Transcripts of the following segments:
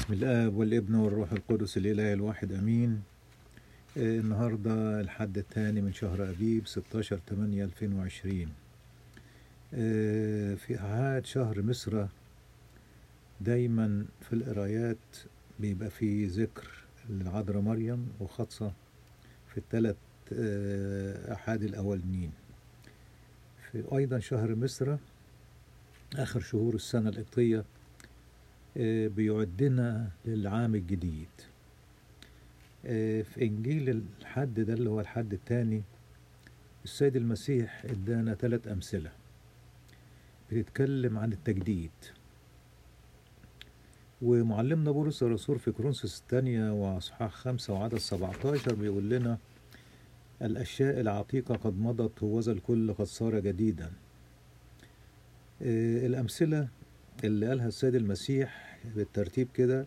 باسم الآب والابن والروح القدس الإله الواحد أمين آه، النهاردة الحد الثاني من شهر أبيب 16 8 2020 آه، في عهد شهر مصر دايما في القرايات بيبقى في ذكر للعذراء مريم وخاصة في الثلاث آه، أحاد الأولين في أيضا شهر مصر آخر شهور السنة القبطية آه، بيعدنا للعام الجديد آه، في إنجيل الحد ده اللي هو الحد الثاني السيد المسيح ادانا ثلاث أمثلة بتتكلم عن التجديد ومعلمنا بولس الرسول في كورنثوس الثانية وأصحاح خمسة وعدد 17 بيقول لنا الأشياء العتيقة قد مضت وذا الكل قد صار جديدا آه، الأمثلة اللي قالها السيد المسيح بالترتيب كده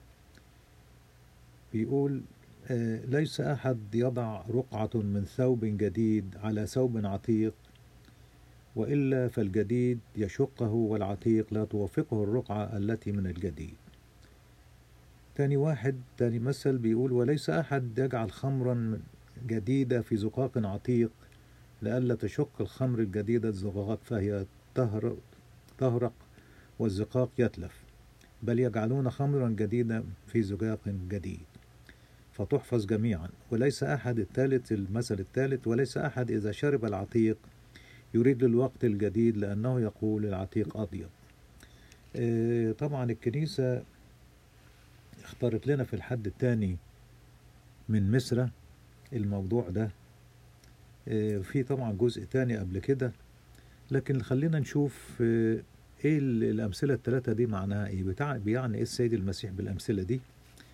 بيقول آه، ليس أحد يضع رقعة من ثوب جديد على ثوب عتيق وإلا فالجديد يشقه والعتيق لا توافقه الرقعة التي من الجديد تاني واحد تاني مثل بيقول وليس أحد يجعل خمرا جديدة في زقاق عتيق لئلا تشق الخمر الجديدة الزقاق فهي تهرق, تهرق والزقاق يتلف بل يجعلون خمرا جديدا في زجاج جديد فتحفظ جميعا وليس أحد الثالث المثل الثالث وليس أحد إذا شرب العتيق يريد للوقت الجديد لأنه يقول العتيق أبيض آه، طبعا الكنيسة اختارت لنا في الحد الثاني من مصر الموضوع ده آه، في طبعا جزء تاني قبل كده لكن خلينا نشوف آه، ايه ال- الامثله الثلاثه دي معناها ايه بتاع بيعني ايه السيد المسيح بالامثله دي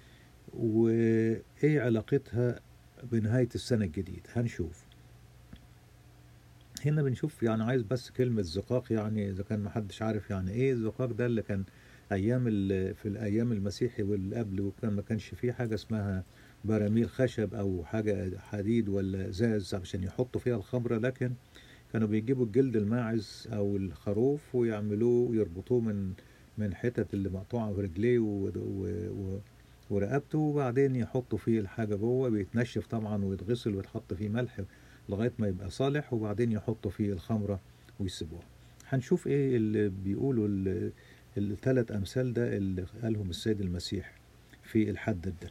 وايه علاقتها بنهايه السنه الجديد هنشوف هنا بنشوف يعني عايز بس كلمه زقاق يعني اذا كان محدش عارف يعني ايه الزقاق ده اللي كان ايام ال- في الايام المسيحي والقبل وكان ما كانش فيه حاجه اسمها براميل خشب او حاجه حديد ولا ازاز عشان يحطوا فيها الخمره لكن كانوا بيجيبوا الجلد الماعز او الخروف ويعملوه يربطوه من من حتت اللي مقطوعه في رجليه و- و- و- ورقبته وبعدين يحطوا فيه الحاجه جوه بيتنشف طبعا ويتغسل ويتحط فيه ملح لغايه ما يبقى صالح وبعدين يحطوا فيه الخمره ويسيبوها هنشوف ايه اللي بيقولوا ال- الثلاث امثال ده اللي قالهم السيد المسيح في الحد ده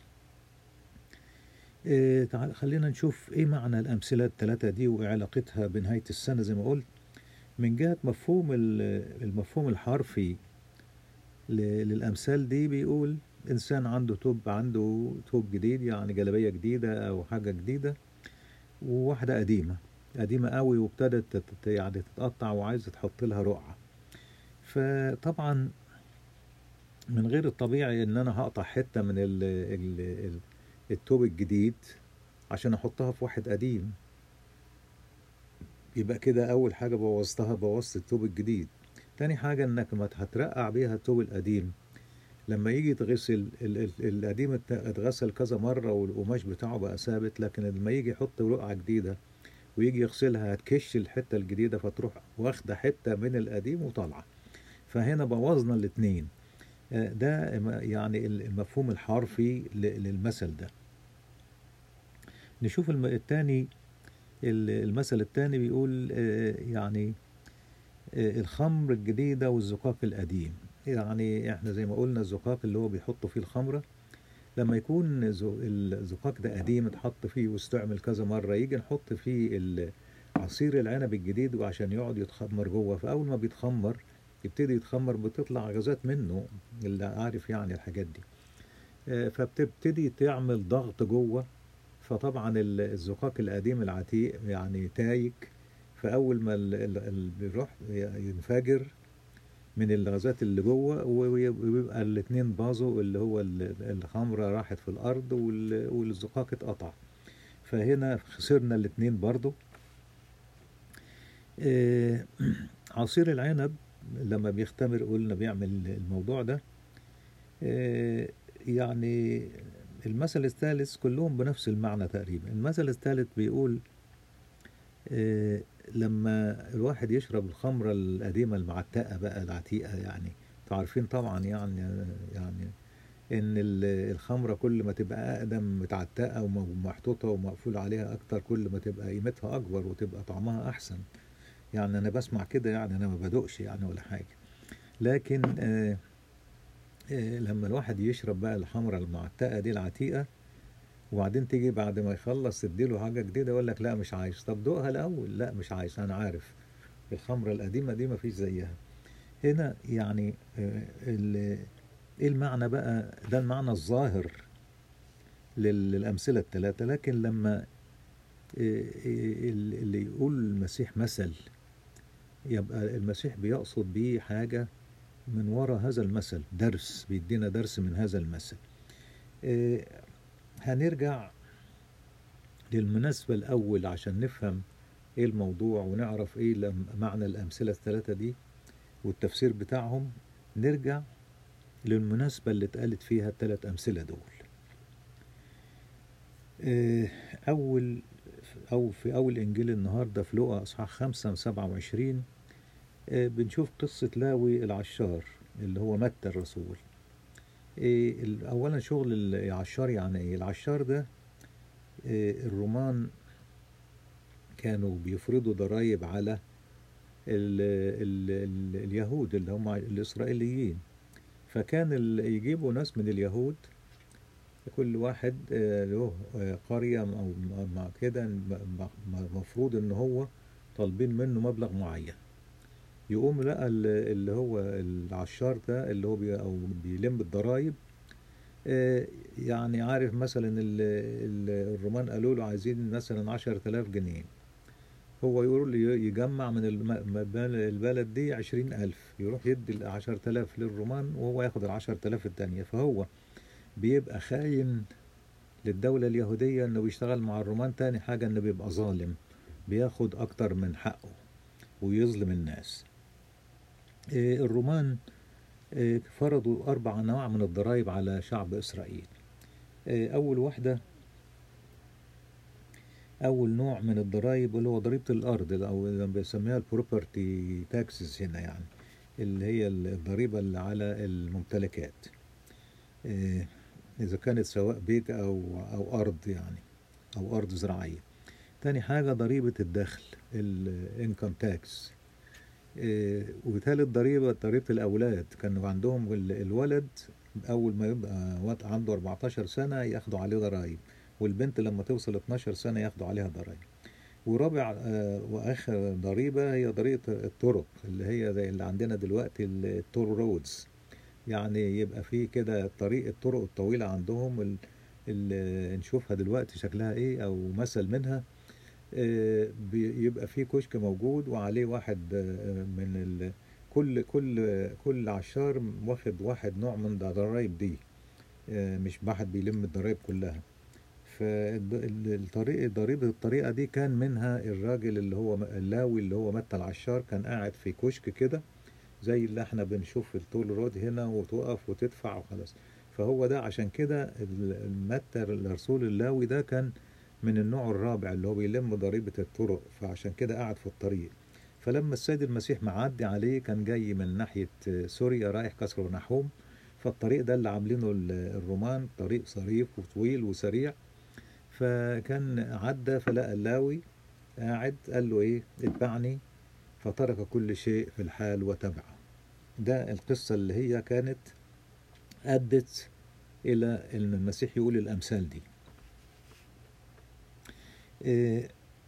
إيه تعال خلينا نشوف ايه معنى الامثله الثلاثه دي وعلاقتها بنهايه السنه زي ما قلت من جهه مفهوم ال- المفهوم الحرفي ل- للامثال دي بيقول انسان عنده توب عنده توب جديد يعني جلابيه جديده او حاجه جديده وواحده قديمه قديمه قوي وابتدت تت- يعني تتقطع وعايزه تحط لها رقعه فطبعا من غير الطبيعي ان انا هقطع حته من ال ال ال التوب الجديد عشان احطها في واحد قديم يبقى كده اول حاجه بوظتها بوظت التوب الجديد تاني حاجه انك ما هترقع بيها التوب القديم لما يجي يتغسل ال- ال- القديم ات- اتغسل كذا مره والقماش بتاعه بقى ثابت لكن لما يجي يحط رقعه جديده ويجي يغسلها هتكش الحته الجديده فتروح واخده حته من القديم وطالعه فهنا بوظنا الاتنين آه، ده م- يعني ال- المفهوم الحرفي ل- للمثل ده نشوف الم- التاني ال- المثل التاني بيقول آه، يعني آه، الخمر الجديدة والزقاق القديم يعني احنا زي ما قلنا الزقاق اللي هو بيحطوا فيه الخمرة لما يكون ز- الزقاق ده قديم اتحط فيه واستعمل كذا مرة يجي نحط فيه ال- عصير العنب الجديد وعشان يقعد يتخمر جوه فأول ما بيتخمر يبتدي يتخمر بتطلع غازات منه اللي عارف يعني الحاجات دي آه، فبتبتدي تعمل ضغط جوه فطبعا ال- الزقاق القديم العتيق يعني تايك فأول ما ال- ال- ال- بيروح ينفجر من الغازات اللي جوه وي- ويبقى الاتنين باظوا اللي هو ال- الخمرة راحت في الأرض وال- والزقاق اتقطع فهنا خسرنا الاتنين برضو آه، عصير العنب لما بيختمر قلنا بيعمل الموضوع ده آه، يعني المثل الثالث كلهم بنفس المعنى تقريبا المثل الثالث بيقول آه، لما الواحد يشرب الخمرة القديمة المعتقة بقى العتيقة يعني انتوا عارفين طبعا يعني يعني ان ال- الخمره كل ما تبقى اقدم متعتقه ومحطوطه ومقفول عليها اكتر كل ما تبقى قيمتها اكبر وتبقى طعمها احسن يعني انا بسمع كده يعني انا ما بدوقش يعني ولا حاجه لكن آه آه لما الواحد يشرب بقى الخمره المعتقه دي العتيقه وبعدين تيجي بعد ما يخلص تديله حاجه جديده يقول لك لا مش عايز طب دوقها الاول لا مش عايز انا عارف الخمره القديمه دي ما فيش زيها هنا يعني آه، ال- ايه المعنى بقى ده المعنى الظاهر لل- للأمثلة الثلاثة لكن لما آه، آه، اللي يقول المسيح مثل يبقى المسيح بيقصد بيه حاجة من وراء هذا المثل درس بيدينا درس من هذا المثل آه، هنرجع للمناسبة الأول عشان نفهم ايه الموضوع ونعرف ايه لم- معنى الأمثلة الثلاثة دي والتفسير بتاعهم نرجع للمناسبة اللي اتقالت فيها الثلاث أمثلة دول آه، أول أو في أول إنجيل النهاردة في لقا إصحاح خمسة سبعة وعشرين بنشوف قصة لاوي العشار اللي هو متى الرسول آه، ال- أولا شغل العشار يعني إيه العشار ده آه، الرومان كانوا بيفرضوا ضرائب على ال ال ال اليهود اللي هم الإسرائيليين فكان ال- يجيبوا ناس من اليهود كل واحد آه، له آه، قرية أو م- مع كده م- م- مفروض إن هو طالبين منه مبلغ معين يقوم لقى ال- اللي هو العشار ده اللي هو بي أو بيلم الضرايب آه، يعني عارف مثلا ال- ال- الرومان قالوا له عايزين مثلا عشرة آلاف جنيه هو يقول لي يجمع من الم- م- البلد دي عشرين ألف يروح يدي العشرة آلاف للرومان وهو ياخد العشرة آلاف التانية فهو بيبقى خاين للدولة اليهودية انه بيشتغل مع الرومان تاني حاجة انه بيبقى ظالم بياخد اكتر من حقه ويظلم الناس إيه، الرومان إيه، فرضوا اربع انواع من الضرائب على شعب اسرائيل إيه، اول واحدة اول نوع من الضرائب اللي هو ضريبة الارض او اللي بيسميها البروبرتي تاكسز هنا يعني اللي هي الضريبة اللي على الممتلكات إيه، إذا كانت سواء بيت أو أو أرض يعني أو أرض زراعية. تاني حاجة ضريبة الدخل الانكم تاكس. وثالث ضريبة ضريبة الأولاد كانوا عندهم ال- الولد أول ما يبقى وقت عنده 14 سنة ياخدوا عليه ضرايب والبنت لما توصل 12 سنة ياخدوا عليها ضرايب. ورابع آه، وآخر ضريبة هي ضريبة الطرق اللي هي زي اللي عندنا دلوقتي التور رودز يعني يبقى في كده طريق الطرق الطويلة عندهم ال- اللي نشوفها دلوقتي شكلها ايه او مثل منها آه، بيبقى في كشك موجود وعليه واحد آه، من ال... كل كل كل عشار واخد واحد نوع من الضرايب دي آه، مش واحد بيلم الضرايب كلها فالطريقة ضريبة الطريقة دي كان منها الراجل اللي هو اللاوي اللي هو متى العشار كان قاعد في كشك كده زي اللي احنا بنشوف في التول رود هنا وتقف وتدفع وخلاص فهو ده عشان كده ال- المتى الرسول اللاوي ده كان من النوع الرابع اللي هو بيلم ضريبة الطرق فعشان كده قاعد في الطريق فلما السيد المسيح معدي عليه كان جاي من ناحية سوريا رايح كسر نحوم فالطريق ده اللي عاملينه ال- الرومان طريق صريف وطويل وسريع فكان عدى فلقى اللاوي قاعد قال له ايه اتبعني فترك كل شيء في الحال وتبعه ده القصة اللي هي كانت أدت إلى أن المسيح يقول الأمثال دي إيه،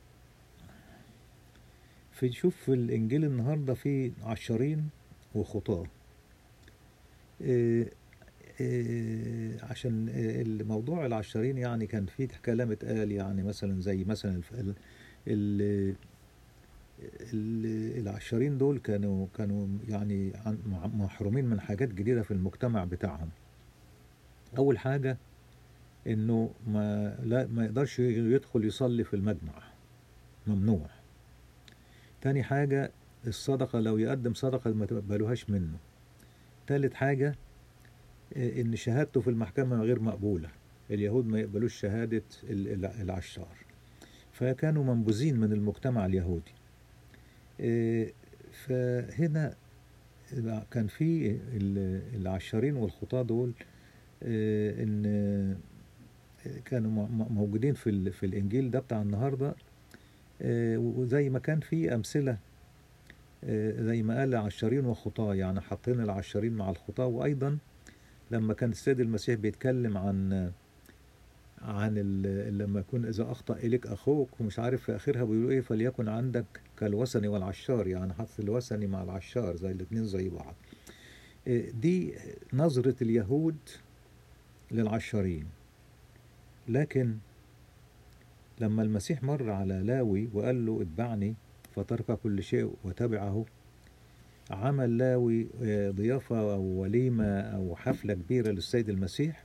في شوف في الإنجيل النهاردة في عشرين وخطاة إيه، إيه، عشان إيه، الموضوع العشرين يعني كان فيه كلام اتقال يعني مثلا زي مثلا الف- ال- ال- ال- العشرين دول كانوا كانوا يعني عن- مع- محرومين من حاجات جديدة في المجتمع بتاعهم أول حاجة إنه ما لا ما يقدرش يدخل يصلي في المجمع ممنوع تاني حاجة الصدقة لو يقدم صدقة ما تقبلوهاش منه تالت حاجة آه، إن شهادته في المحكمة غير مقبولة اليهود ما يقبلوش شهادة ال- ال- العشار فكانوا منبوذين من المجتمع اليهودي آه، فهنا كان في ال- العشارين والخطاة دول آه، ان آه، كانوا م- م- موجودين في ال- في الانجيل ده بتاع النهارده آه، وزي ما كان في امثله آه، زي ما قال عشارين وخطاه يعني حاطين العشارين مع الخطاه وايضا لما كان السيد المسيح بيتكلم عن عن ال- لما يكون اذا اخطا اليك اخوك ومش عارف في اخرها بيقولوا ايه فليكن عندك كالوثني والعشار يعني حط الوثني مع العشار زي الاثنين زي بعض إيه، دي نظرة اليهود للعشارين لكن لما المسيح مر على لاوي وقال له اتبعني فترك كل شيء وتبعه عمل لاوي آه، ضيافة أو وليمة أو حفلة كبيرة للسيد المسيح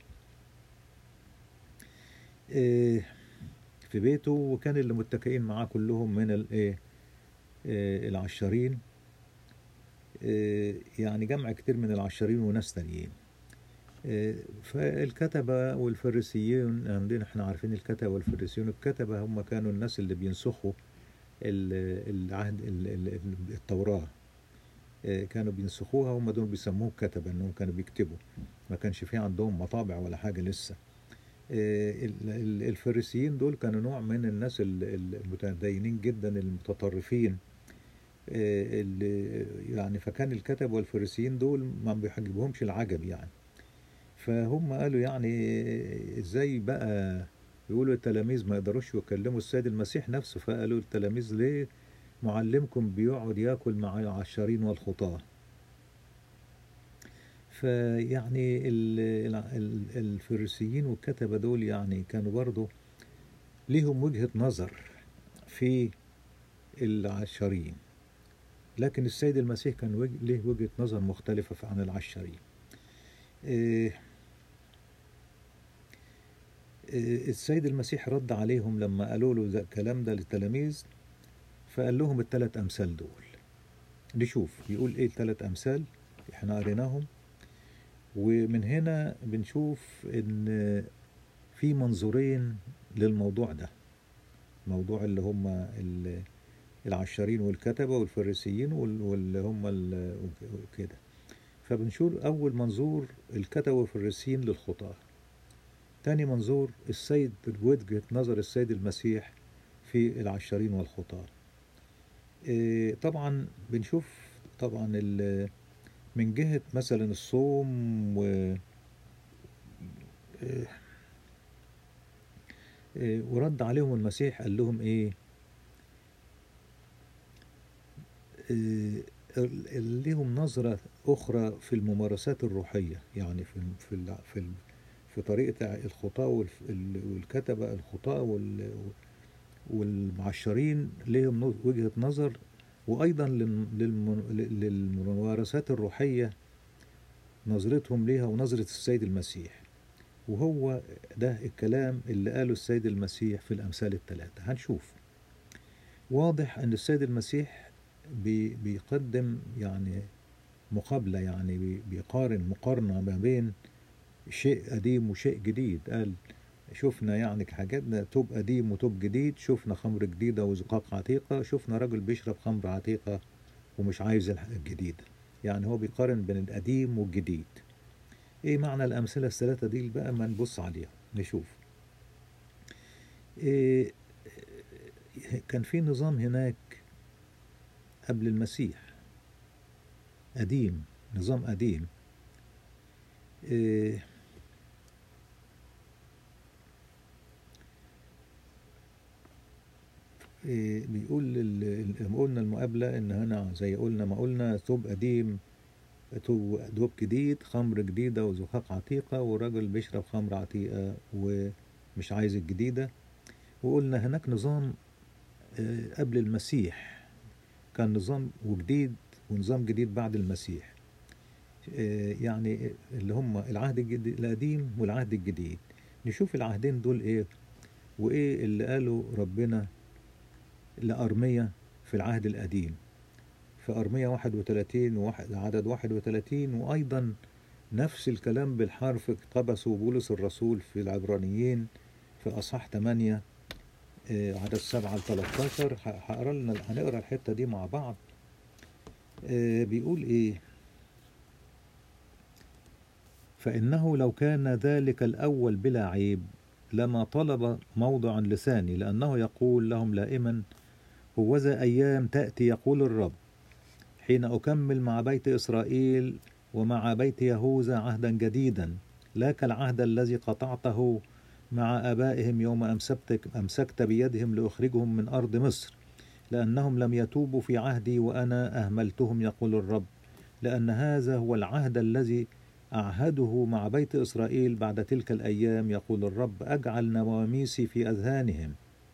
آه، في بيته وكان اللي متكئين معاه كلهم من الايه آه، العشارين آه، يعني جمع كتير من العشارين وناس تانيين آه، فالكتبة والفريسيين عندنا احنا عارفين الكتبة والفريسيين الكتبة هم كانوا الناس اللي بينسخوا ال- العهد ال- ال- التوراة آه، كانوا بينسخوها هم دول بيسموه كتبة انهم كانوا بيكتبوا ما كانش في عندهم مطابع ولا حاجة لسه آه، ال- ال- الفريسيين دول كانوا نوع من الناس ال- ال- المتدينين جدا المتطرفين آه، اللي يعني فكان الكتب والفريسيين دول ما بيحجبهمش العجب يعني فهم قالوا يعني ازاي بقى يقولوا التلاميذ ما يقدروش يكلموا السيد المسيح نفسه فقالوا التلاميذ ليه معلمكم بيقعد ياكل مع العشارين والخطاه فيعني ال- ال- ال- الفريسيين والكتبة دول يعني كانوا برضو ليهم وجهة نظر في العشارين لكن السيد المسيح كان وج- له وجهة نظر مختلفة عن العشارين إيه إيه السيد المسيح رد عليهم لما قالوا له ده الكلام ده للتلاميذ فقال لهم الثلاث أمثال دول نشوف يقول ايه الثلاث أمثال احنا قريناهم ومن هنا بنشوف ان في منظورين للموضوع ده موضوع اللي هم ال- العشارين والكتبة والفريسيين وال- واللي هم ال- كده فبنشوف أول منظور الكتبة والفريسيين للخطاة تاني منظور السيد وجهة نظر السيد المسيح في العشارين والخطاة إيه، طبعا بنشوف طبعا ال- من جهة مثلا الصوم و إيه، إيه، ورد عليهم المسيح قال لهم ايه إيه، ال- ال- ليهم نظرة أخرى في الممارسات الروحية يعني في في ال- في ال- في طريقة الخطاة والف- ال- والكتبة الخطاة وال- والمعشرين ليهم نو- وجهة نظر وأيضا للم- للم- للممارسات الروحية نظرتهم ليها ونظرة السيد المسيح وهو ده الكلام اللي قاله السيد المسيح في الأمثال الثلاثة هنشوف واضح أن السيد المسيح بي بيقدم يعني مقابلة يعني بي بيقارن مقارنة ما بين شيء قديم وشيء جديد قال شفنا يعني حاجاتنا توب قديم وتوب جديد شفنا خمر جديدة وزقاق عتيقة شفنا راجل بيشرب خمر عتيقة ومش عايز الح- الجديدة يعني هو بيقارن بين القديم والجديد ايه معنى الأمثلة الثلاثة دي بقى ما نبص عليها نشوف إيه كان في نظام هناك قبل المسيح قديم نظام قديم إيه إيه بيقول ال- ال- لما قلنا المقابلة إن هنا زي قلنا ما قلنا ثوب قديم ثوب ثوب جديد خمر جديدة وزقاق عتيقة وراجل بيشرب خمر عتيقة ومش عايز الجديدة وقلنا هناك نظام آه، قبل المسيح كان نظام وجديد ونظام جديد بعد المسيح آه، يعني اللي هم العهد الجديد القديم والعهد الجديد نشوف العهدين دول ايه وايه اللي قاله ربنا لأرمية في العهد القديم في أرمية 31 وواحد عدد 31 وأيضا نفس الكلام بالحرف اقتبسه بولس الرسول في العبرانيين في أصحاح 8 آه، عدد 7 ل 13 ه- هقرا لنا هنقرا الحتة دي مع بعض آه، بيقول إيه فإنه لو كان ذلك الأول بلا عيب لما طلب موضع لساني لأنه يقول لهم لائما هوذا أيام تأتي يقول الرب حين أكمل مع بيت إسرائيل ومع بيت يهوذا عهدا جديدا لا كالعهد الذي قطعته مع آبائهم يوم أمسكت, أمسكت بيدهم لأخرجهم من أرض مصر لأنهم لم يتوبوا في عهدي وأنا أهملتهم يقول الرب لأن هذا هو العهد الذي أعهده مع بيت إسرائيل بعد تلك الأيام يقول الرب أجعل نواميسي في أذهانهم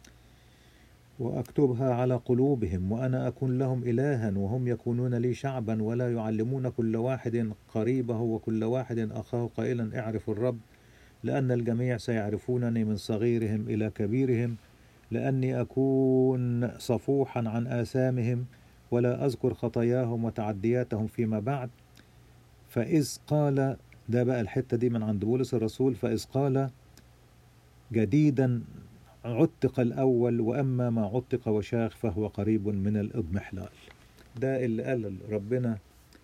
وأكتبها على قلوبهم وأنا أكون لهم إلها وهم يكونون لي شعبا ولا يعلمون كل واحد قريبه وكل واحد أخاه قائلا اعرف الرب لأن الجميع سيعرفونني من صغيرهم إلى كبيرهم لأني أكون صفوحا عن آثامهم ولا أذكر خطاياهم وتعدياتهم فيما بعد فإذ قال ده بقى الحتة دي من عند بولس الرسول فإذ قال جديدا عتق الأول وأما ما عتق وشاخ فهو قريب من الإضمحلال ده اللي قال ربنا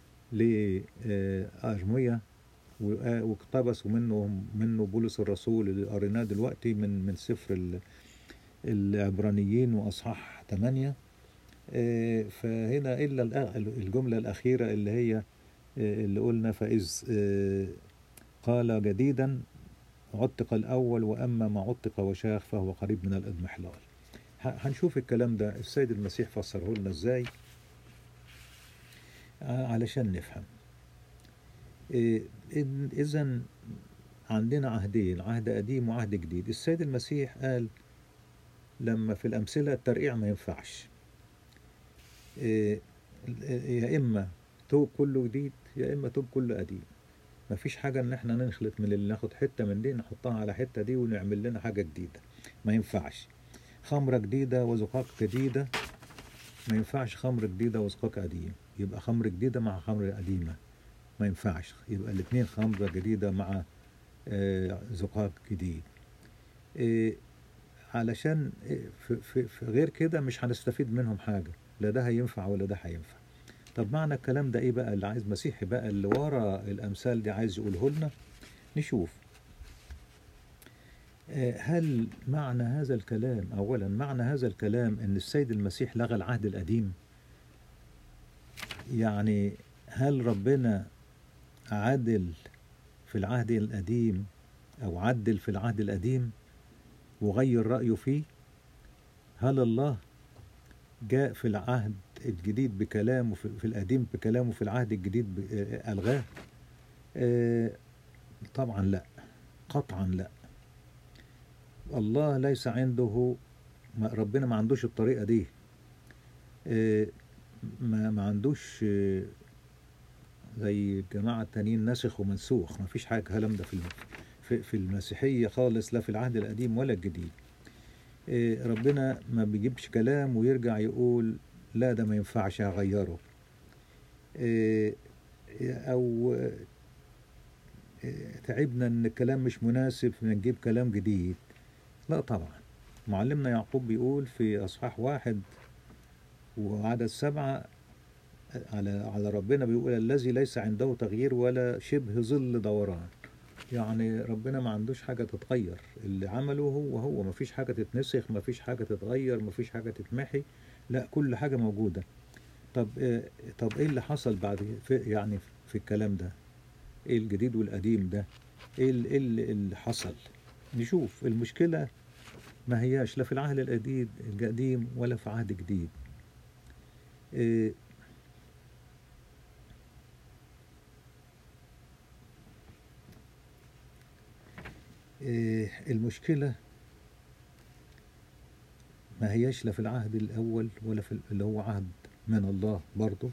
لأرمية واقتبسوا منه منه بولس الرسول اللي قريناه دلوقتي من من سفر العبرانيين واصحاح 8 فهنا الا الجمله الاخيره اللي هي اللي قلنا فاذ قال جديدا عتق الاول واما ما عتق وشاخ فهو قريب من الاضمحلال هنشوف الكلام ده السيد المسيح فسره لنا ازاي علشان نفهم إذا عندنا عهدين عهد قديم وعهد جديد السيد المسيح قال لما في الأمثلة الترقيع ما ينفعش يا إما توب كله جديد يا إما توب كله قديم ما فيش حاجة إن إحنا نخلط من اللي ناخد حتة من دي نحطها على حتة دي ونعمل لنا حاجة جديدة ما ينفعش خمرة جديدة وزقاق جديدة ما ينفعش خمر جديدة وزقاق قديم يبقى خمر جديدة مع خمر قديمة ما ينفعش يبقى الاثنين خمرة جديدة مع زقاق جديد علشان في, في, في غير كده مش هنستفيد منهم حاجة لا ده هينفع ولا ده هينفع طب معنى الكلام ده ايه بقى اللي عايز مسيحي بقى اللي ورا الامثال دي عايز يقوله لنا نشوف هل معنى هذا الكلام اولا معنى هذا الكلام ان السيد المسيح لغى العهد القديم يعني هل ربنا عدل في العهد القديم أو عدل في العهد القديم وغير رأيه فيه هل الله جاء في العهد الجديد بكلامه في القديم بكلامه في العهد الجديد ألغاه آه طبعا لا قطعا لا الله ليس عنده ربنا ما عندوش الطريقة دي آه ما, ما عندوش آه زي الجماعة التانيين ناسخ ومنسوخ ما فيش حاجة كلام ده في في المسيحية خالص لا في العهد القديم ولا الجديد ربنا ما بيجيبش كلام ويرجع يقول لا ده ما ينفعش هغيره أو تعبنا إن الكلام مش مناسب فنجيب كلام جديد لا طبعا معلمنا يعقوب بيقول في أصحاح واحد وعدد سبعة على على ربنا بيقول الذي ليس عنده تغيير ولا شبه ظل دوران يعني ربنا ما عندوش حاجة تتغير اللي عمله هو هو ما فيش حاجة تتنسخ ما فيش حاجة تتغير ما فيش حاجة تتمحي لا كل حاجة موجودة طب إيه طب ايه اللي حصل بعد في يعني في الكلام ده ايه الجديد والقديم ده ايه اللي, اللي حصل نشوف المشكلة ما هياش لا في العهد القديم القديم ولا في عهد جديد إيه المشكلة ما هياش لا في العهد الأول ولا في اللي هو عهد من الله برضه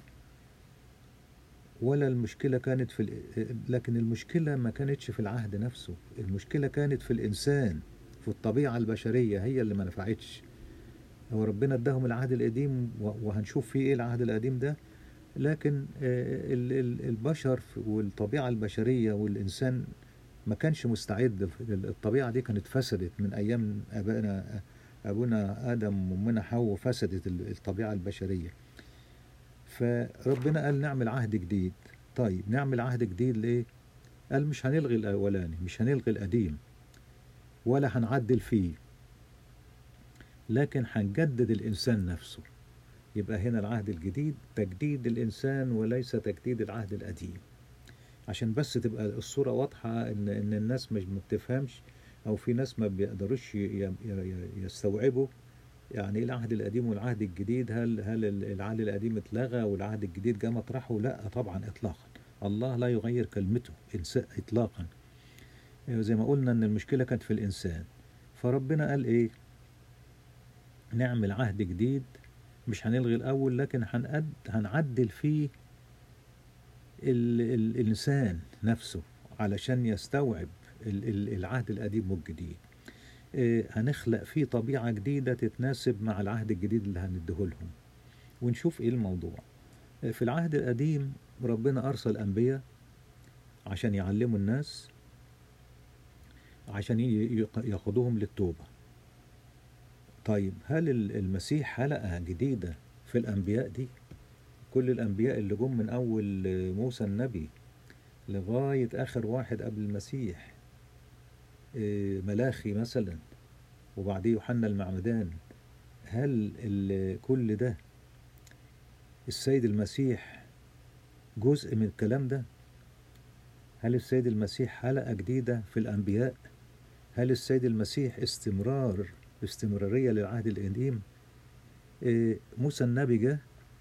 ولا المشكلة كانت في لكن المشكلة ما كانتش في العهد نفسه المشكلة كانت في الإنسان في الطبيعة البشرية هي اللي ما نفعتش هو ربنا اداهم العهد القديم وهنشوف فيه ايه العهد القديم ده لكن البشر والطبيعة البشرية والإنسان ما كانش مستعد الطبيعة دي كانت فسدت من أيام أبائنا أبونا آدم وأمنا حواء فسدت الطبيعة البشرية فربنا قال نعمل عهد جديد طيب نعمل عهد جديد ليه قال مش هنلغي الأولاني مش هنلغي القديم ولا هنعدل فيه لكن هنجدد الإنسان نفسه يبقى هنا العهد الجديد تجديد الإنسان وليس تجديد العهد القديم عشان بس تبقى الصورة واضحة إن, إن الناس مش ما بتفهمش أو في ناس ما بيقدروش ي- ي- ي- يستوعبوا يعني ايه العهد القديم والعهد الجديد هل هل العهد القديم اتلغى والعهد الجديد جه مطرحه لا طبعا اطلاقا الله لا يغير كلمته إنس- اطلاقا زي ما قلنا ان المشكله كانت في الانسان فربنا قال ايه نعمل عهد جديد مش هنلغي الاول لكن هنقد هنعدل فيه ال ال الانسان نفسه علشان يستوعب ال ال العهد القديم والجديد آه، هنخلق فيه طبيعة جديدة تتناسب مع العهد الجديد اللي هنديهولهم ونشوف ايه الموضوع آه، في العهد القديم ربنا أرسل أنبياء عشان يعلموا الناس عشان ي- يق- يقودوهم للتوبة طيب هل ال- المسيح حلقة جديدة في الأنبياء دي كل الأنبياء اللي جم من أول آه، موسى النبي لغاية آخر واحد قبل المسيح آه، ملاخي مثلا وبعديه يوحنا المعمدان هل ال- كل ده السيد المسيح جزء من الكلام ده هل السيد المسيح حلقة جديدة في الأنبياء هل السيد المسيح استمرار استمرارية للعهد القديم إيه، موسى النبي جه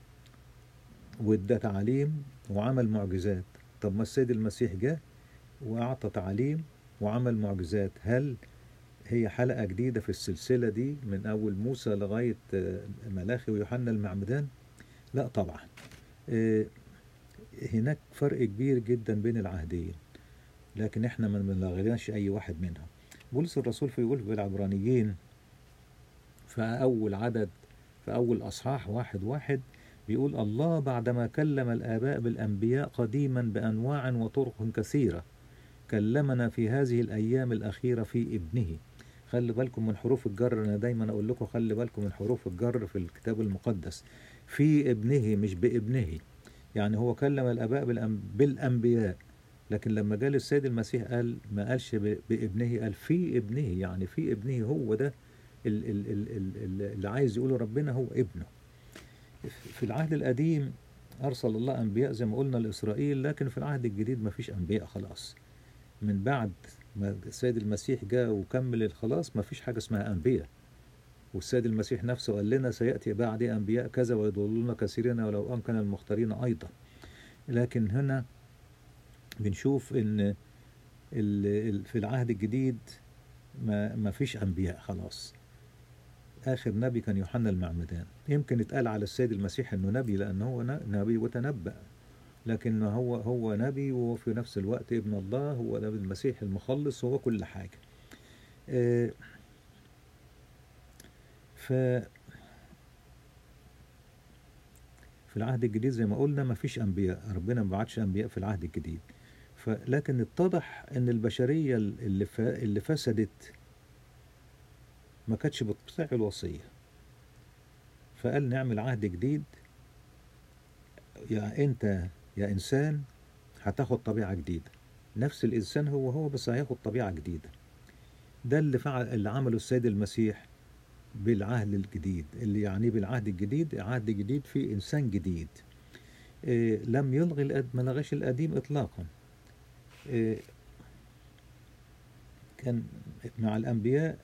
وادى تعاليم وعمل معجزات طب ما السيد المسيح جه وأعطى تعاليم وعمل معجزات هل هي حلقة جديدة في السلسلة دي من أول موسى لغاية آه، ملاخي ويوحنا المعمدان لا طبعا آه، هناك فرق كبير جدا بين العهدين لكن احنا ما بنلغيناش أي واحد منهم بولس الرسول في يقول في العبرانيين في أول عدد في أول أصحاح واحد واحد بيقول الله بعدما كلم الآباء بالأنبياء قديما بأنواع وطرق كثيرة كلمنا في هذه الأيام الأخيرة في ابنه خلي بالكم من حروف الجر أنا دايما أقول لكم خلي بالكم من حروف الجر في الكتاب المقدس في ابنه مش بابنه يعني هو كلم الآباء بالأن- بالأنبياء لكن لما جاء السيد المسيح قال ما قالش ب- بابنه قال في ابنه يعني في ابنه هو ده ال- ال- ال- ال- ال- اللي عايز يقوله ربنا هو ابنه في العهد القديم أرسل الله أنبياء زي ما قلنا لإسرائيل لكن في العهد الجديد ما فيش أنبياء خلاص من بعد ما السيد المسيح جاء وكمل الخلاص ما فيش حاجة اسمها أنبياء والسيد المسيح نفسه قال لنا سيأتي بعدي أنبياء كذا ويضلون كثيرين ولو أمكن المختارين أيضا لكن هنا بنشوف إن ال- ال- في العهد الجديد ما ما فيش أنبياء خلاص آخر نبي كان يوحنا المعمدان يمكن يتقال على السيد المسيح إنه نبي لأنه هو ن- نبي وتنبأ لكن هو هو نبي وفي نفس الوقت ابن الله هو نبي المسيح المخلص هو كل حاجة آه، ف في العهد الجديد زي ما قلنا ما فيش أنبياء ربنا ما بعتش أنبياء في العهد الجديد فلكن اتضح ان البشرية اللي, ف... اللي فسدت ما كانتش بتطيع الوصية فقال نعمل عهد جديد يا انت يا انسان هتاخد طبيعة جديدة نفس الانسان هو هو بس هياخد طبيعة جديدة ده اللي فعل اللي عمله السيد المسيح بالعهد الجديد اللي يعني بالعهد الجديد عهد جديد فيه انسان جديد إيه لم يلغي الأد... ما لغاش القديم اطلاقا إيه كان مع الانبياء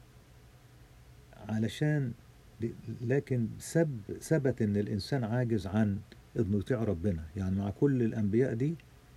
علشان لكن سب ثبت ان الانسان عاجز عن انه يطيع ربنا يعني مع كل الانبياء دي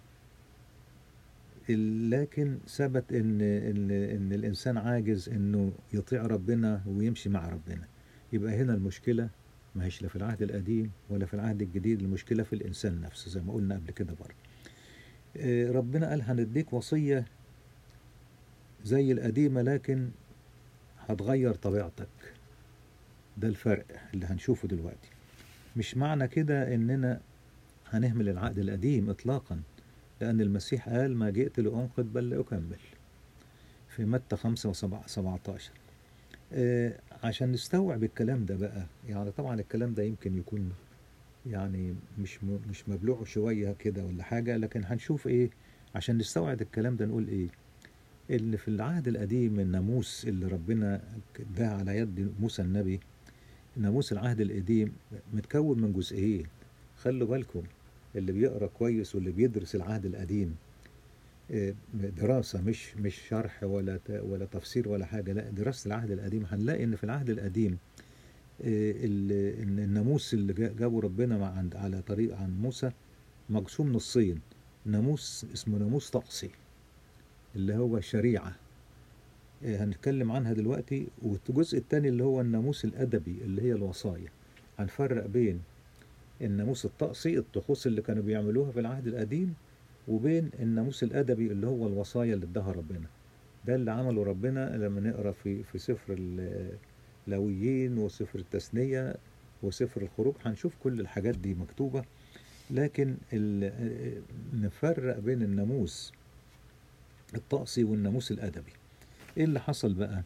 لكن ثبت ان ان ان الانسان عاجز انه يطيع ربنا ويمشي مع ربنا يبقى هنا المشكله ما هيش لا في العهد القديم ولا في العهد الجديد المشكله في الانسان نفسه زي ما قلنا قبل كده برضه ربنا قال هنديك وصيه زي القديمه لكن هتغير طبيعتك ده الفرق اللي هنشوفه دلوقتي مش معنى كده اننا هنهمل العقد القديم اطلاقا لان المسيح قال ما جئت لانقذ بل لاكمل في متى 5 و17 آه عشان نستوعب الكلام ده بقى يعني طبعا الكلام ده يمكن يكون يعني مش مش مبلوع شويه كده ولا حاجه لكن هنشوف ايه عشان نستوعب الكلام ده نقول ايه اللي في العهد القديم الناموس اللي ربنا اداها على يد موسى النبي ناموس العهد القديم متكون من جزئين خلوا بالكم اللي بيقرا كويس واللي بيدرس العهد القديم آه، دراسة مش مش شرح ولا ت- ولا تفسير ولا حاجة لا دراسة العهد القديم هنلاقي إن في العهد القديم آه، ال- إن الناموس اللي جا- جابه ربنا مع عند على طريق عن موسى مقسوم نصين ناموس اسمه ناموس طقسي اللي هو الشريعة آه، هنتكلم عنها دلوقتي والجزء الثاني اللي هو الناموس الأدبي اللي هي الوصايا هنفرق بين الناموس الطقسي الطقوس اللي كانوا بيعملوها في العهد القديم وبين الناموس الأدبي اللي هو الوصايا اللي اداها ربنا ده اللي عمله ربنا لما نقرا في في سفر اللاويين وسفر التثنية وسفر الخروج هنشوف كل الحاجات دي مكتوبة لكن ال- نفرق بين الناموس الطقسي والناموس الأدبي ايه اللي حصل بقى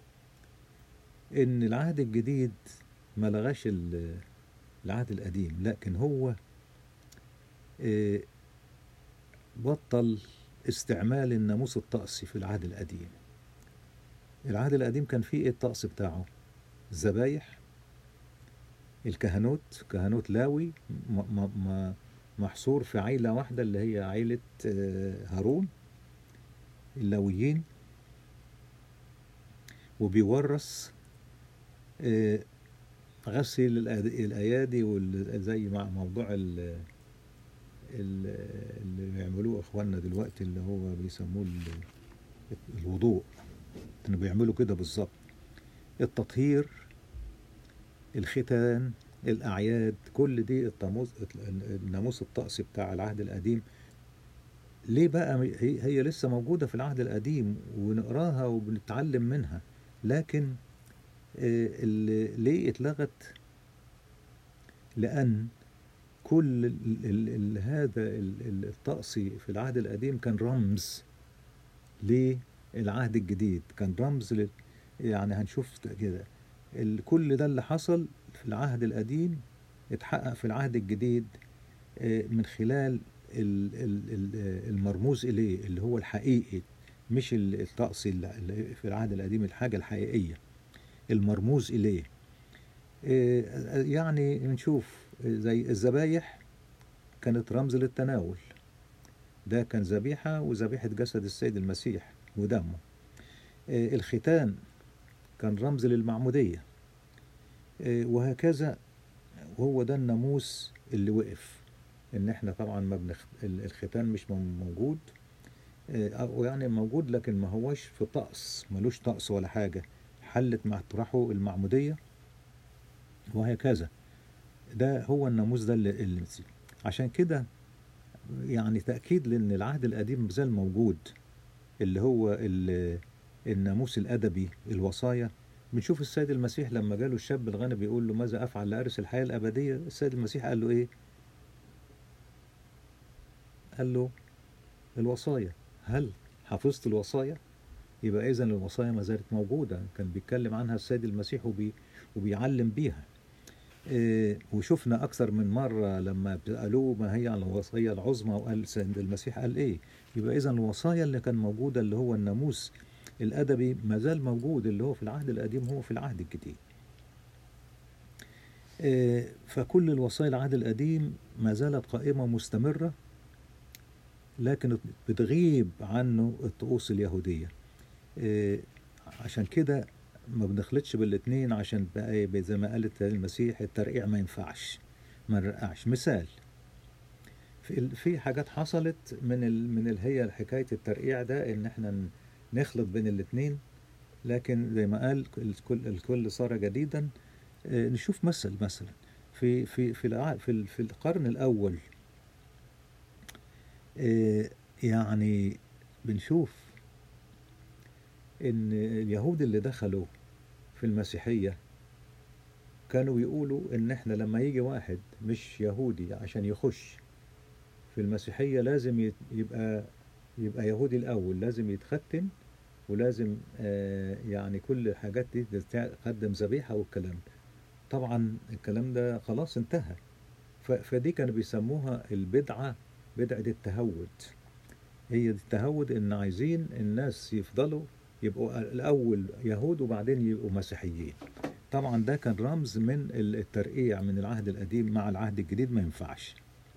ان العهد الجديد ما لغاش ال- العهد القديم لكن هو آه، بطل استعمال الناموس الطقسي في العهد القديم العهد القديم كان فيه ايه الطقس بتاعه الذبايح الكهنوت كهنوت لاوي م- م- م- محصور في عيلة واحدة اللي هي عيلة آه، هارون اللاويين وبيورث آه، غسل الأد- الأيادي وال- زي مع موضوع ال- ال- اللي بيعملوه اخواننا دلوقتي اللي هو بيسموه ال- الوضوء كانوا بيعملوا كده بالظبط التطهير الختان الأعياد كل دي الطاموس الناموس الطقسي بتاع العهد القديم ليه بقى هي, هي لسه موجودة في العهد القديم ونقراها وبنتعلم منها لكن آه، اللي ليه اتلغت لأن كل ال ال ال هذا ال- ال- الطقسي في العهد القديم كان رمز للعهد الجديد كان رمز لل يعني هنشوف كده ال- كل ده اللي حصل في العهد القديم اتحقق في العهد الجديد آه، من خلال ال- ال- ال- المرموز إليه اللي هو الحقيقي مش ال- الطقسي اللي اللي في العهد القديم الحاجة الحقيقية المرموز إليه آه، يعني نشوف زي الذبايح كانت رمز للتناول ده كان ذبيحة وذبيحة جسد السيد المسيح ودمه آه، الختان كان رمز للمعمودية آه، وهكذا وهو ده الناموس اللي وقف ان احنا طبعا ما بنخ... ال- الختان مش مو- موجود آه، او يعني موجود لكن ما هوش في طقس ملوش طقس ولا حاجة حلت مع اطرحه المعمودية وهكذا ده هو الناموس ده اللي, اللي نسيه. عشان كده يعني تأكيد لأن العهد القديم مازال موجود اللي هو ال- الناموس الأدبي الوصايا بنشوف السيد المسيح لما جاله الشاب الغني بيقول له ماذا أفعل لأرث الحياة الأبدية السيد المسيح قال له إيه قال له الوصايا هل حفظت الوصايا يبقى إذا الوصايا ما زالت موجودة كان بيتكلم عنها السيد المسيح وبي وبيعلم بيها إيه، وشفنا أكثر من مرة لما سألوه ما هي الوصية العظمى وقال سيد المسيح قال إيه يبقى إذا الوصايا اللي كان موجودة اللي هو الناموس الأدبي ما زال موجود اللي هو في العهد القديم هو في العهد الجديد إيه، فكل الوصايا العهد القديم ما زالت قائمة مستمرة لكن بتغيب عنه الطقوس اليهودية إيه، عشان كده ما بنخلطش بالاتنين عشان بقى إيه زي ما قالت المسيح الترقيع ما ينفعش ما نرقعش مثال في ال- في حاجات حصلت من ال من ال هي حكاية الترقيع ده ان احنا ن- نخلط بين الاتنين لكن زي ما قال الكل الكل صار جديدا آه، نشوف مثل مثلا في في في الع- في ال- في القرن الاول آه، يعني بنشوف ان اليهود اللي دخلوا في المسيحية كانوا يقولوا ان احنا لما يجي واحد مش يهودي عشان يخش في المسيحية لازم يت- يبقى يبقى يهودي الاول لازم يتختم ولازم آه، يعني كل الحاجات دي تقدم ذبيحة والكلام ده طبعا الكلام ده خلاص انتهى ف- فدي كانوا بيسموها البدعة بدعة التهود هي دي التهود ان عايزين الناس يفضلوا يبقوا الاول يهود وبعدين يبقوا مسيحيين طبعا ده كان رمز من الترقيع من العهد القديم مع العهد الجديد ما ينفعش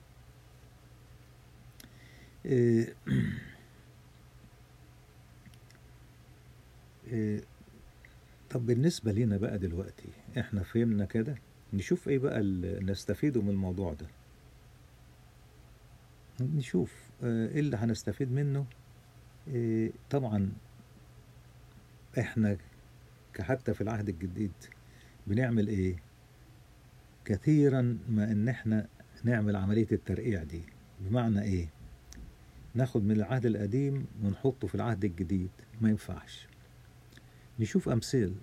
إيه إيه طب بالنسبة لنا بقى دلوقتي احنا فهمنا كده نشوف ايه بقى اللي نستفيده من الموضوع ده نشوف آه، ايه اللي هنستفيد منه إيه طبعا احنا كحتى في العهد الجديد بنعمل ايه كثيرا ما ان احنا نعمل عملية الترقيع دي بمعنى ايه ناخد من العهد القديم ونحطه في العهد الجديد ما ينفعش نشوف أمثال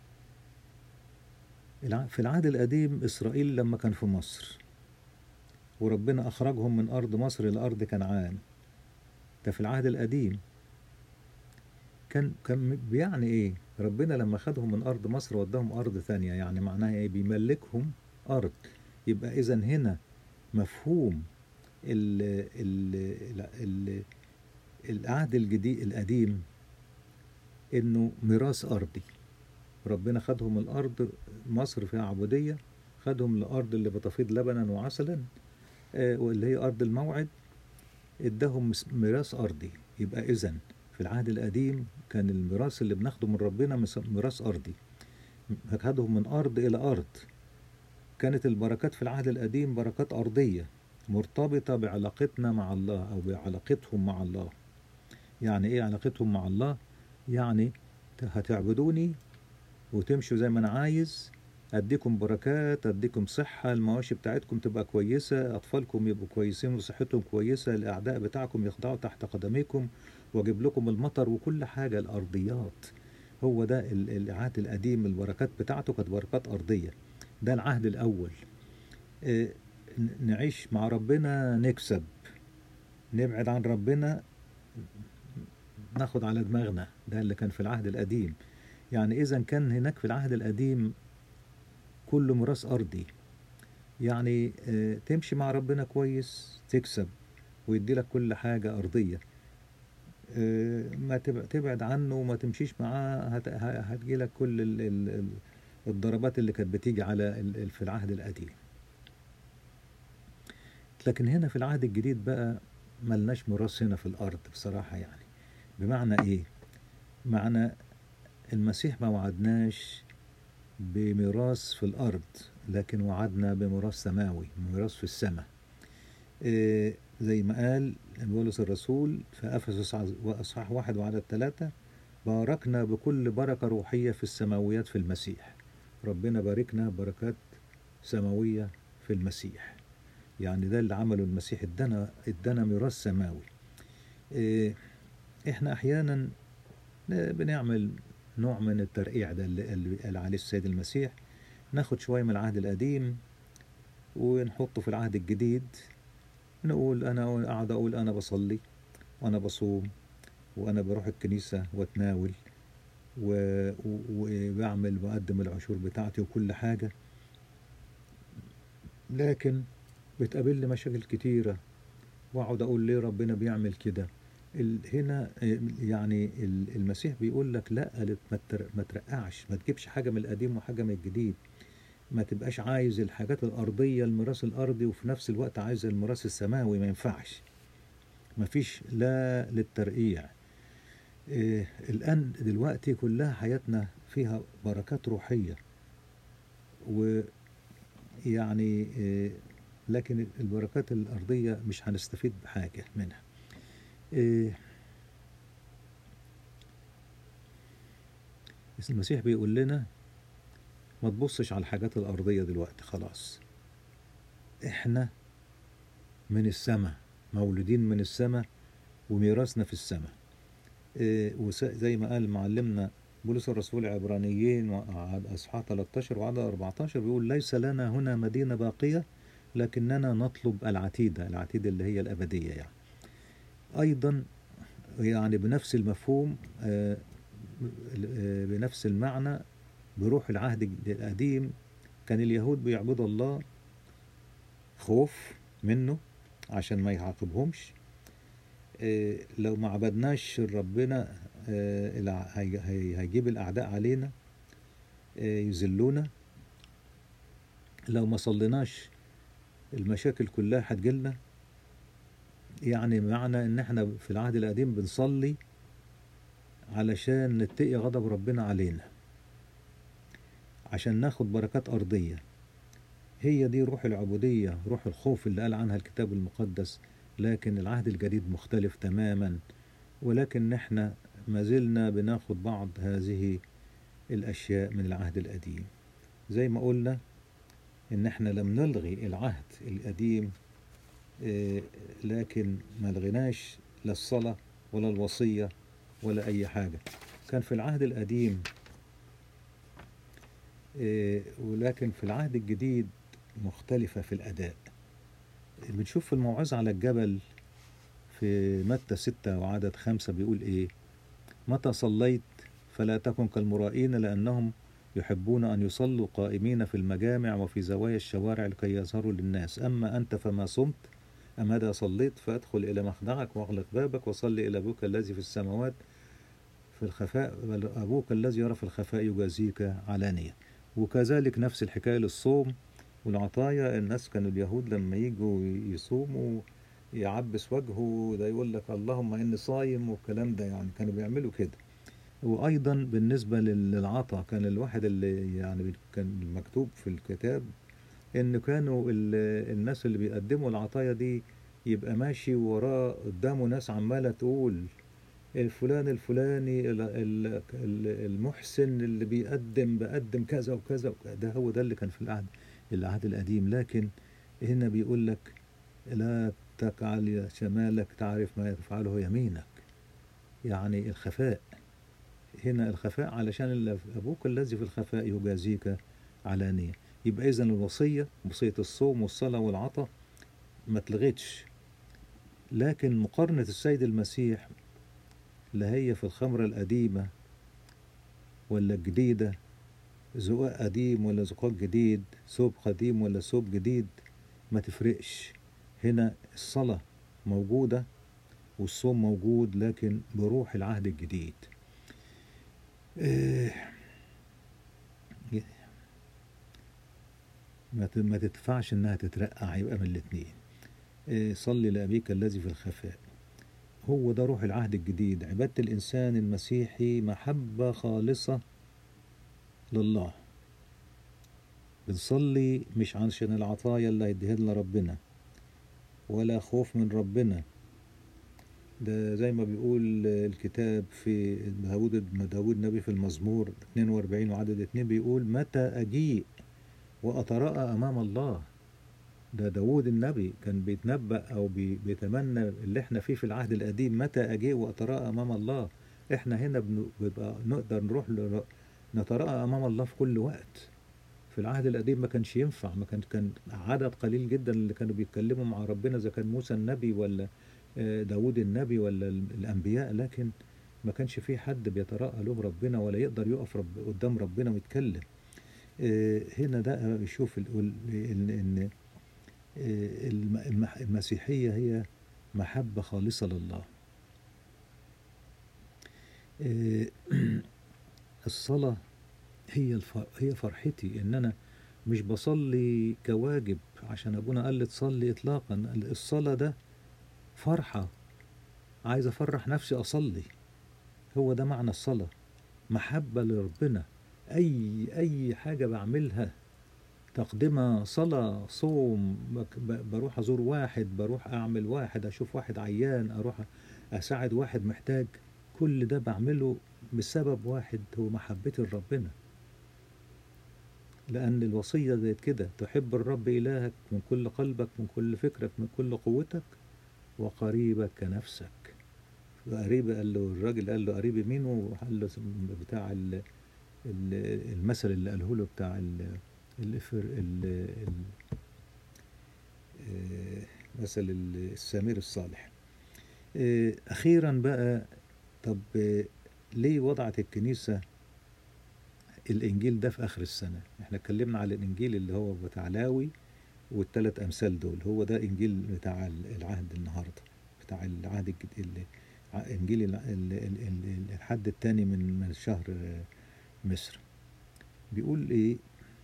الع- في العهد القديم إسرائيل لما كان في مصر وربنا أخرجهم من أرض مصر إلى أرض كنعان ده في العهد القديم كان كان بيعني إيه ربنا لما خدهم من أرض مصر وداهم أرض ثانية يعني معناها إيه بيملكهم أرض يبقى إذا هنا مفهوم ال ال ال ال العهد الجديد القديم انه ميراث ارضي ربنا خدهم الارض مصر فيها عبوديه خدهم الارض اللي بتفيض لبنا وعسلا آه، واللي هي ارض الموعد اداهم مس- ميراث ارضي يبقى اذا في العهد القديم كان الميراث اللي بناخده من ربنا مس- ميراث ارضي خدهم من ارض الى ارض كانت البركات في العهد القديم بركات ارضيه مرتبطه بعلاقتنا مع الله او بعلاقتهم مع الله يعني ايه علاقتهم مع الله يعني هتعبدوني وتمشوا زي ما انا عايز اديكم بركات اديكم صحة المواشي بتاعتكم تبقى كويسة اطفالكم يبقوا كويسين وصحتهم كويسة الاعداء بتاعكم يخضعوا تحت قدميكم واجيب لكم المطر وكل حاجة الارضيات هو ده ال- العهد القديم البركات بتاعته كانت بركات ارضية ده العهد الاول إيه، ن- نعيش مع ربنا نكسب نبعد عن ربنا ناخد على دماغنا ده اللي كان في العهد القديم يعني إذا كان هناك في العهد القديم كله ميراث أرضي يعني آه، تمشي مع ربنا كويس تكسب ويدي لك كل حاجة أرضية آه، ما تب- تبعد عنه وما تمشيش معاه هت- ه- هتجي لك كل ال- ال- ال- الضربات اللي كانت بتيجي على ال- ال- في العهد القديم لكن هنا في العهد الجديد بقى ملناش ميراث هنا في الأرض بصراحة يعني بمعنى إيه؟ معنى المسيح ما وعدناش بميراث في الأرض لكن وعدنا بميراث سماوي ميراث في السماء إيه زي ما قال بولس الرسول في أفسس أصحاح واحد وعدد ثلاثة باركنا بكل بركة روحية في السماويات في المسيح ربنا باركنا بركات سماوية في المسيح يعني ده اللي عمله المسيح ادانا ادانا ميراث سماوي إيه احنا احيانا بنعمل نوع من الترقيع ده اللي اللي قال عليه السيد المسيح ناخد شوية من العهد القديم ونحطه في العهد الجديد نقول أنا أقعد أقول أنا بصلي وأنا بصوم وأنا بروح الكنيسة وأتناول و- و- وبعمل بقدم العشور بتاعتي وكل حاجة لكن بتقابلني مشاكل كتيرة وأقعد أقول ليه ربنا بيعمل كده ال- هنا آه، يعني ال- المسيح بيقول لك لا لا، ما تر- ما ترقعش ما تجيبش حاجة من القديم وحاجة من الجديد ما تبقاش عايز الحاجات الأرضية الميراث الأرضي وفي نفس الوقت عايز الميراث السماوي ما ينفعش ما فيش لا للترقيع إيه الآن دلوقتي كلها حياتنا فيها بركات روحية ويعني إيه لكن البركات الأرضية مش هنستفيد بحاجة منها إيه بس المسيح بيقول لنا ما تبصش على الحاجات الأرضية دلوقتي خلاص احنا من السماء مولودين من السماء وميراثنا في السماء إيه وس- زي ما قال معلمنا بولس الرسول عبرانيين وعد أصحاح 13 وعدد 14 بيقول ليس لنا هنا مدينة باقية لكننا نطلب العتيدة العتيدة اللي هي الأبدية يعني أيضا يعني بنفس المفهوم آه، آه، بنفس المعنى بروح العهد القديم كان اليهود بيعبدوا الله خوف منه عشان ما يعاقبهمش آه، لو ما عبدناش ربنا آه، الع- هي- هي- هيجيب الأعداء علينا آه، يذلونا لو ما صليناش المشاكل كلها هتجيلنا يعني معنى ان احنا في العهد القديم بنصلي علشان نتقي غضب ربنا علينا عشان ناخد بركات أرضية هي دي روح العبودية روح الخوف اللي قال عنها الكتاب المقدس لكن العهد الجديد مختلف تماما ولكن احنا ما زلنا بناخد بعض هذه الأشياء من العهد القديم زي ما قلنا إن احنا لم نلغي العهد القديم آه، لكن ما لغيناش لا الصلاة ولا الوصية ولا أي حاجة كان في العهد القديم آه، ولكن في العهد الجديد مختلفة في الأداء بنشوف في الموعظة على الجبل في متى ستة وعدد خمسة بيقول إيه متى صليت فلا تكن كالمرائين لأنهم يحبون أن يصلوا قائمين في المجامع وفي زوايا الشوارع لكي يظهروا للناس أما أنت فما صمت أم ماذا صليت فأدخل إلى مخدعك واغلق بابك وصل إلى أبوك الذي في السماوات في الخفاء بل أبوك الذي يرى في الخفاء يجازيك علانية وكذلك نفس الحكاية للصوم والعطايا الناس كانوا اليهود لما يجوا يصوموا يعبس وجهه ده يقول لك اللهم إني صايم والكلام ده يعني كانوا بيعملوا كده وأيضا بالنسبة لل- للعطا كان الواحد اللي يعني كان مكتوب في الكتاب إن كانوا ال- الناس اللي بيقدموا العطايا دي يبقى ماشي وراه قدامه ناس عمالة تقول الفلان الفلاني ال- ال- ال- المحسن اللي بيقدم بقدم كذا وكذا وكذا. ده هو ده اللي كان في العهد العهد القديم لكن هنا بيقول لك لا تجعل شمالك تعرف ما يفعله يمينك يعني الخفاء هنا الخفاء علشان ال- أبوك الذي في الخفاء يجازيك علانية يبقى إذن الوصية وصية الصوم والصلاة والعطاء ما اتلغتش لكن مقارنة السيد المسيح لا هي في الخمرة القديمة ولا الجديدة زقاق قديم ولا زقاق جديد ثوب قديم ولا ثوب جديد ما تفرقش هنا الصلاة موجودة والصوم موجود لكن بروح العهد الجديد إيه، ما ت- ما تدفعش انها تترقع يبقى من الاتنين إيه، صلي لأبيك الذي في الخفاء هو ده روح العهد الجديد عبادة الإنسان المسيحي محبة خالصة لله بنصلي مش عشان العطايا اللي هيديها لنا ربنا ولا خوف من ربنا ده زي ما بيقول الكتاب في داود داود النبي في المزمور 42 وعدد 2 بيقول متى أجيء وأتراءى أمام الله ده داود النبي كان بيتنبأ أو بي- بيتمنى اللي احنا فيه في العهد القديم متى أجيء وأتراءى أمام الله احنا هنا بن- بيبقى نقدر نروح ل- نتراءى أمام الله في كل وقت في العهد القديم ما كانش ينفع ما كان كان عدد قليل جدا اللي كانوا بيتكلموا مع ربنا إذا كان موسى النبي ولا آه، داود النبي ولا ال- الأنبياء لكن ما كانش في حد بيتراءى له ربنا ولا يقدر يقف رب قدام ربنا ويتكلم آه، هنا ده يشوف ال- ال- إن إن آه، الم- المح- المسيحية هي محبة خالصة لله آه، الصلاة هي الف... هي فرحتي ان انا مش بصلي كواجب عشان ابونا قال لي تصلي اطلاقا الصلاة ده فرحة عايز افرح نفسي اصلي هو ده معنى الصلاة محبة لربنا اي اي حاجة بعملها تقدمة صلاة صوم بك- ب- بروح أزور واحد بروح أعمل واحد أشوف واحد عيان أروح أساعد واحد محتاج كل ده بعمله بسبب واحد هو محبتي لربنا لأن الوصية زي كده تحب الرب إلهك من كل قلبك من كل فكرك من كل قوتك وقريبك كنفسك قريب قال له الراجل قال له قريبي مين وقال له بتاع ال- ال- المثل اللي قاله له بتاع ال- الفر ال ال آه، مثل ال- السمير الصالح آه، أخيرا بقى طب آه، ليه وضعت الكنيسة الإنجيل ده في آخر السنة احنا اتكلمنا على الإنجيل اللي هو بتاع لاوي والثلاث أمثال دول هو ده إنجيل بتاع العهد النهاردة بتاع العهد الجديد انجيل ال- ال- ال- ال- الحد الثاني من من شهر آه، مصر بيقول ايه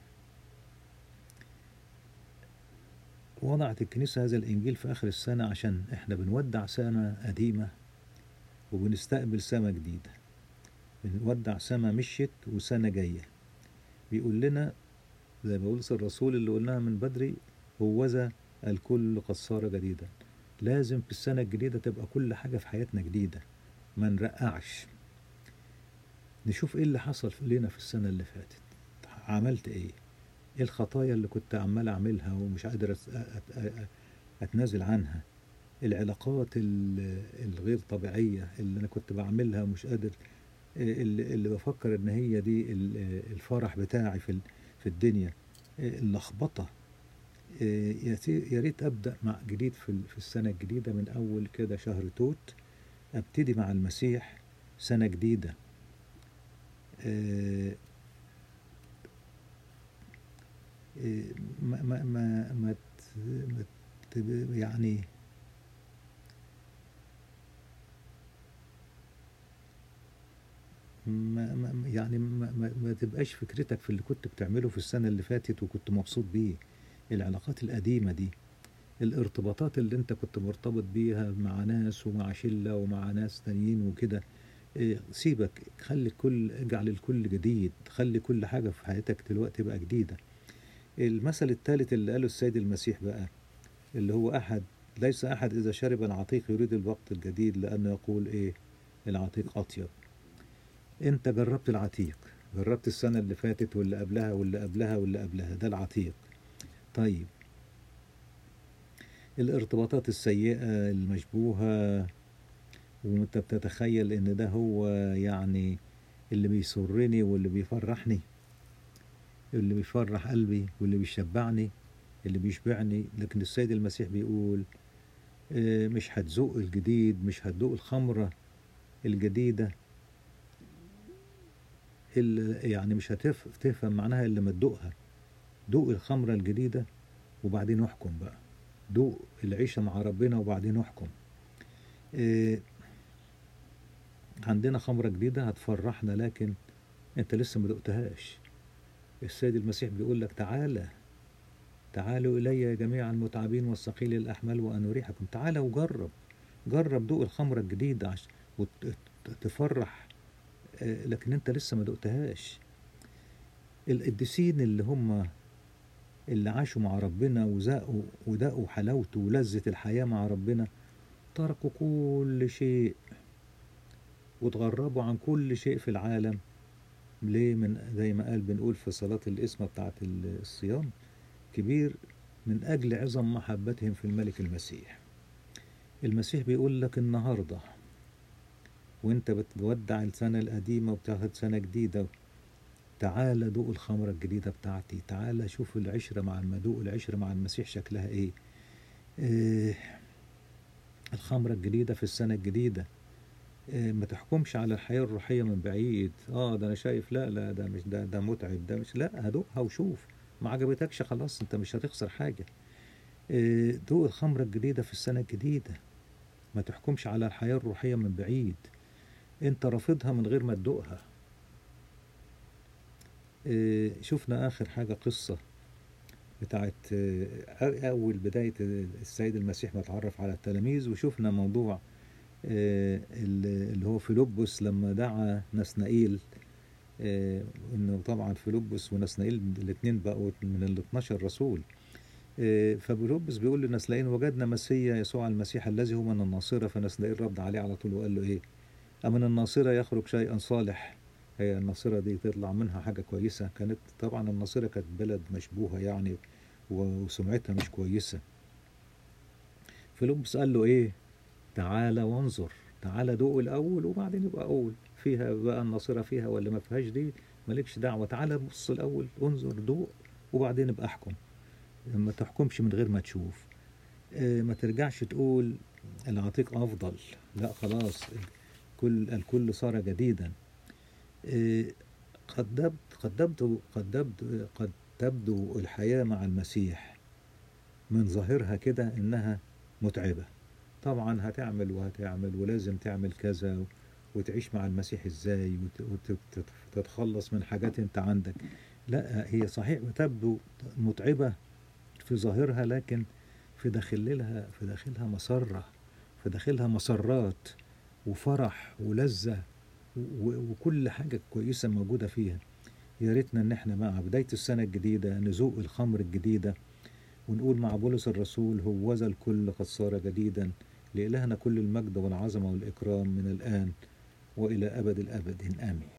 وضعت الكنيسة هذا الإنجيل في آخر السنة عشان إحنا بنودع سنة قديمة وبنستقبل سنة جديدة بنودع سنة مشيت وسنة جاية بيقول لنا زي ما بيقول الرسول اللي قلناها من بدري هوذا الكل قد صار جديدا لازم في السنة الجديدة تبقى كل حاجة في حياتنا جديدة ما نرقعش نشوف ايه اللي حصل لنا في السنة اللي فاتت عملت ايه ايه الخطايا اللي كنت عمال اعملها ومش قادر أت- أت- أت- اتنازل عنها العلاقات ال- الغير طبيعية اللي انا كنت بعملها ومش قادر اللي, اللي بفكر ان هي دي ال- الفرح بتاعي في ال- في الدنيا اللخبطة يا سي- يا ريت ابدا مع جديد في ال- في السنة الجديدة من اول كده شهر توت ابتدي مع المسيح سنة جديدة آه، آه، ما ما ما ما ت- ما ت- يعني ما ما يعني ما, ما, ما تبقاش فكرتك في اللي كنت بتعمله في السنة اللي فاتت وكنت مبسوط بيه العلاقات القديمة دي الارتباطات اللي انت كنت مرتبط بيها مع ناس ومع شلة ومع ناس تانيين وكده إيه، سيبك خلي كل اجعل الكل جديد خلي كل حاجة في حياتك دلوقتي بقى جديدة المثل الثالث اللي قاله السيد المسيح بقى اللي هو أحد ليس أحد إذا شرب العتيق يريد الوقت الجديد لأنه يقول إيه العتيق أطيب أنت جربت العتيق جربت السنة اللي فاتت واللي قبلها واللي قبلها واللي قبلها ده العتيق طيب الارتباطات السيئة المشبوهة وانت بتتخيل ان ده هو يعني اللي بيسرني واللي بيفرحني اللي بيفرح قلبي واللي بيشبعني اللي بيشبعني لكن السيد المسيح بيقول آه، مش هتذوق الجديد مش هتذوق الخمرة الجديدة إلا يعني مش هتفهم معناها إلا ما تدوقها دوق الخمرة الجديدة وبعدين احكم بقى دوق العيشة مع ربنا وبعدين احكم آه، عندنا خمرة جديدة هتفرحنا لكن انت لسه ما دقتهاش السيد المسيح بيقول لك تعالى تعالوا إلي جميع المتعبين والثقيل الأحمال وأنا أريحكم تعالى وجرب جرب دوق الخمرة الجديدة عش... وتفرح لكن أنت لسه ما دقتهاش القديسين اللي هم اللي عاشوا مع ربنا وذاقوا وداقوا حلاوته ولذة الحياة مع ربنا تركوا كل شيء وتغربوا عن كل شيء في العالم ليه من زي ما قال بنقول في صلاة الإسمة بتاعت الصيام كبير من أجل عظم محبتهم في الملك المسيح المسيح بيقول لك النهاردة وانت بتودع السنة القديمة وبتاخد سنة جديدة تعالى دوق الخمرة الجديدة بتاعتي تعالى شوف العشرة مع المدوق العشرة مع المسيح شكلها ايه, إيه الخمرة الجديدة في السنة الجديدة إيه ما تحكمش على الحياة الروحية من بعيد اه ده انا شايف لا لا ده مش ده ده متعب ده مش لا هدوقها وشوف ما عجبتكش خلاص انت مش هتخسر حاجة إيه دوق الخمرة الجديدة في السنة الجديدة ما تحكمش على الحياة الروحية من بعيد انت رافضها من غير ما تدوقها إيه شفنا اخر حاجة قصة بتاعت اول بداية السيد المسيح ما اتعرف على التلاميذ وشفنا موضوع اللي هو فيلبس لما دعا نسنائيل انه طبعا فيلبس ونسنائيل الاثنين بقوا من ال 12 رسول ففيلبس بيقول لنسنائيل وجدنا مسيا يسوع المسيح الذي هو من الناصرة فنسنائيل رد عليه على طول وقال له ايه أمن الناصرة يخرج شيئا صالح هي الناصرة دي تطلع منها حاجة كويسة كانت طبعا الناصرة كانت بلد مشبوهة يعني وسمعتها مش كويسة فيلبس قال له ايه تعالى وانظر تعالى دوق الأول وبعدين يبقى أقول فيها بقى الناصرة فيها ولا ما فيهاش دي مالكش دعوة تعالى بص الأول انظر دوق وبعدين ابقى احكم ما تحكمش من غير ما تشوف اه ما ترجعش تقول العتيق أفضل لا خلاص كل الكل صار جديدا اه قد تبدو قد تبدو قد تبدو قد تبدو الحياة مع المسيح من ظاهرها كده إنها متعبة طبعا هتعمل وهتعمل ولازم تعمل كذا وتعيش مع المسيح ازاي وتتخلص من حاجات انت عندك لا هي صحيح تبدو متعبة في ظاهرها لكن في داخلها في داخلها مسرة في داخلها مسرات وفرح ولذة وكل حاجة كويسة موجودة فيها يا ريتنا ان احنا مع بداية السنة الجديدة نذوق الخمر الجديدة ونقول مع بولس الرسول هوذا الكل قد صار جديدا لإلهنا كل المجد والعظمة والإكرام من الآن وإلى أبد الأبد آمين